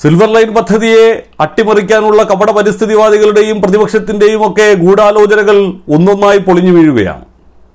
silver line പദ്ധതിയെ അട്ടിമറിക്കാനുള്ള കപട പരിസ്ഥിതിവാദികളുടെയും പ്രതിപക്ഷത്തിന്റെയും ഒക്കെ ഗൂഢാലോചനകൾ ഒന്നൊന്നായി പൊളിഞ്ഞു വീഴുകയാണ്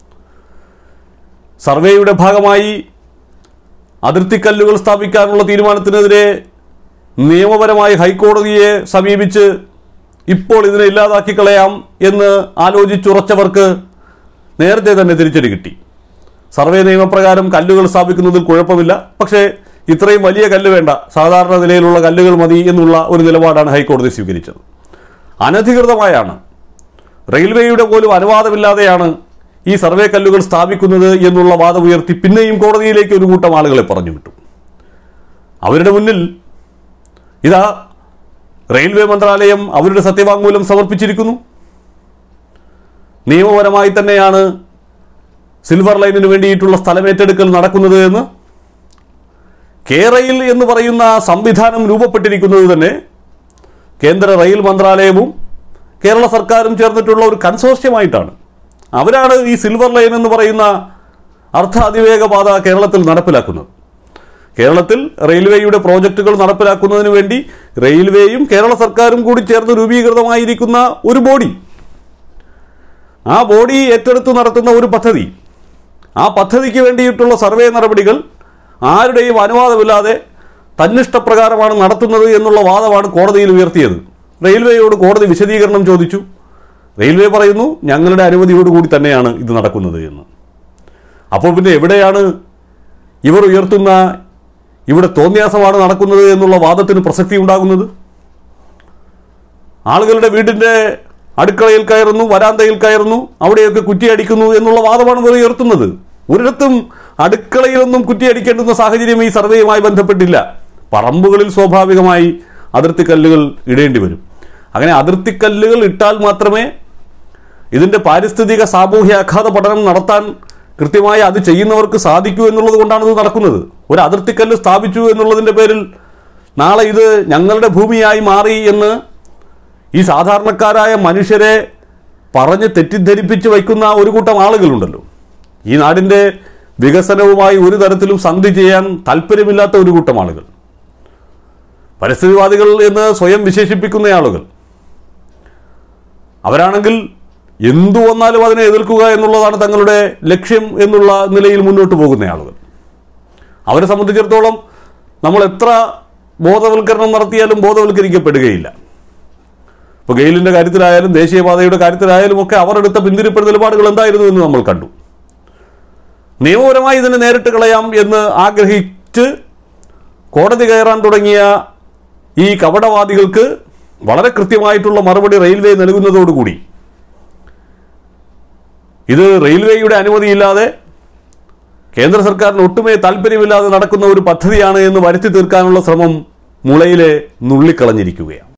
സർവേയുടെ ഭാഗമായി അതിർത്തിക്കല്ലുകൾ സ്ഥാപിക്കാനുള്ള തീരുമാനത്തിനെതിരെ നിയമപരമായി ഹൈക്കോടതിയെ സമീപിച്ച് ഇപ്പോൾ ഇതിനെ ഇല്ലാതാക്കി കളയാം എന്ന് ആലോചിച്ചുറച്ചവർക്ക് നേരത്തെ തന്നെ തിരിച്ചടി കിട്ടി സർവേ നിയമപ്രകാരം കല്ലുകൾ സ്ഥാപിക്കുന്നതിൽ കുഴപ്പമില്ല പക്ഷേ ഇത്രയും വലിയ കല്ല് വേണ്ട സാധാരണ നിലയിലുള്ള കല്ലുകൾ മതി എന്നുള്ള ഒരു നിലപാടാണ് ഹൈക്കോടതി സ്വീകരിച്ചത് അനധികൃതമായാണ് റെയിൽവേയുടെ പോലും അനുവാദമില്ലാതെയാണ് ഈ സർവേ കല്ലുകൾ സ്ഥാപിക്കുന്നത് എന്നുള്ള വാദം ഉയർത്തി പിന്നെയും കോടതിയിലേക്ക് ഒരു കൂട്ടം ആളുകളെ പറഞ്ഞു വിട്ടു അവരുടെ മുന്നിൽ ഇതാ റെയിൽവേ മന്ത്രാലയം അവരുടെ സത്യവാങ്മൂലം സമർപ്പിച്ചിരിക്കുന്നു നിയമപരമായി തന്നെയാണ് സിൽവർ ലൈനിന് വേണ്ടിയിട്ടുള്ള സ്ഥലമേറ്റെടുക്കൽ നടക്കുന്നത് എന്ന് കേരയിൽ എന്ന് പറയുന്ന സംവിധാനം രൂപപ്പെട്ടിരിക്കുന്നത് തന്നെ കേന്ദ്ര റെയിൽ മന്ത്രാലയവും കേരള സർക്കാരും ചേർന്നിട്ടുള്ള ഒരു കൺസോർഷ്യമായിട്ടാണ് അവരാണ് ഈ സിൽവർ ലൈൻ എന്ന് പറയുന്ന അർദ്ധ അതിവേഗ പാത കേരളത്തിൽ നടപ്പിലാക്കുന്നത് കേരളത്തിൽ റെയിൽവേയുടെ പ്രോജക്റ്റുകൾ നടപ്പിലാക്കുന്നതിന് വേണ്ടി റെയിൽവേയും കേരള സർക്കാരും കൂടി ചേർന്ന് രൂപീകൃതമായിരിക്കുന്ന ഒരു ബോഡി ആ ബോഡി ഏറ്റെടുത്ത് നടത്തുന്ന ഒരു പദ്ധതി ആ പദ്ധതിക്ക് വേണ്ടിയിട്ടുള്ള സർവേ നടപടികൾ ആരുടെയും അനുവാദമില്ലാതെ തന്നിഷ്ടപ്രകാരമാണ് നടത്തുന്നത് എന്നുള്ള വാദമാണ് കോടതിയിൽ ഉയർത്തിയത് റെയിൽവേയോട് കോടതി വിശദീകരണം ചോദിച്ചു റെയിൽവേ പറയുന്നു ഞങ്ങളുടെ അനുമതിയോടുകൂടി തന്നെയാണ് ഇത് നടക്കുന്നത് എന്ന് അപ്പോൾ പിന്നെ എവിടെയാണ് ഇവർ ഉയർത്തുന്ന ഇവിടെ തോന്നിയാസമാണ് നടക്കുന്നത് എന്നുള്ള വാദത്തിന് പ്രസക്തി ഉണ്ടാകുന്നത് ആളുകളുടെ വീടിൻ്റെ അടുക്കളയിൽ കയറുന്നു വരാന്തയിൽ കയറുന്നു അവിടെയൊക്കെ കുറ്റിയടിക്കുന്നു എന്നുള്ള വാദമാണ് ഇവർ ഉയർത്തുന്നത് ഒരിടത്തും അടുക്കളയിലൊന്നും കുറ്റിയടിക്കേണ്ടുന്ന സാഹചര്യം ഈ സർവേയുമായി ബന്ധപ്പെട്ടില്ല പറമ്പുകളിൽ സ്വാഭാവികമായി അതിർത്തിക്കല്ലുകൾ ഇടേണ്ടി വരും അങ്ങനെ അതിർത്തിക്കല്ലുകൾ ഇട്ടാൽ മാത്രമേ ഇതിൻ്റെ പാരിസ്ഥിതിക സാമൂഹ്യ ആഘാത പഠനം നടത്താൻ കൃത്യമായി അത് ചെയ്യുന്നവർക്ക് സാധിക്കൂ എന്നുള്ളത് കൊണ്ടാണ് ഇത് നടക്കുന്നത് ഒരു അതിർത്തിക്കല്ല് സ്ഥാപിച്ചു എന്നുള്ളതിൻ്റെ പേരിൽ നാളെ ഇത് ഞങ്ങളുടെ ഭൂമിയായി മാറി എന്ന് ഈ സാധാരണക്കാരായ മനുഷ്യരെ പറഞ്ഞ് തെറ്റിദ്ധരിപ്പിച്ച് വയ്ക്കുന്ന ഒരു കൂട്ടം ആളുകളുണ്ടല്ലോ ഈ നാടിൻ്റെ വികസനവുമായി ഒരു തരത്തിലും സന്ധി ചെയ്യാൻ താല്പര്യമില്ലാത്ത ഒരു കൂട്ടം ആളുകൾ പരിസ്ഥിതിവാദികൾ എന്ന് സ്വയം വിശേഷിപ്പിക്കുന്ന ആളുകൾ അവരാണെങ്കിൽ എന്തു വന്നാലും അതിനെ എതിർക്കുക എന്നുള്ളതാണ് തങ്ങളുടെ ലക്ഷ്യം എന്നുള്ള നിലയിൽ മുന്നോട്ട് പോകുന്ന ആളുകൾ അവരെ സംബന്ധിച്ചിടത്തോളം നമ്മൾ എത്ര ബോധവൽക്കരണം നടത്തിയാലും ബോധവൽക്കരിക്കപ്പെടുകയില്ല ഇപ്പോൾ ഗെയിലിൻ്റെ കാര്യത്തിലായാലും ദേശീയപാതയുടെ കാര്യത്തിലായാലും ഒക്കെ അവർ എടുത്ത പിന്തിരിപ്പൻ നിലപാടുകൾ എന്തായിരുന്നു എന്ന് നമ്മൾ കണ്ടു നിയമപരമായി ഇതിനെ നേരിട്ട് കളയാം എന്ന് ആഗ്രഹിച്ച് കോടതി കയറാൻ തുടങ്ങിയ ഈ കപടവാദികൾക്ക് വളരെ കൃത്യമായിട്ടുള്ള മറുപടി റെയിൽവേ നൽകുന്നതോടുകൂടി ഇത് റെയിൽവേയുടെ അനുമതിയില്ലാതെ കേന്ദ്ര സർക്കാരിന് ഒട്ടുമേ താല്പര്യമില്ലാതെ നടക്കുന്ന ഒരു പദ്ധതിയാണ് എന്ന് വരുത്തി തീർക്കാനുള്ള ശ്രമം മുളയിലെ നുള്ളിക്കളഞ്ഞിരിക്കുകയാണ്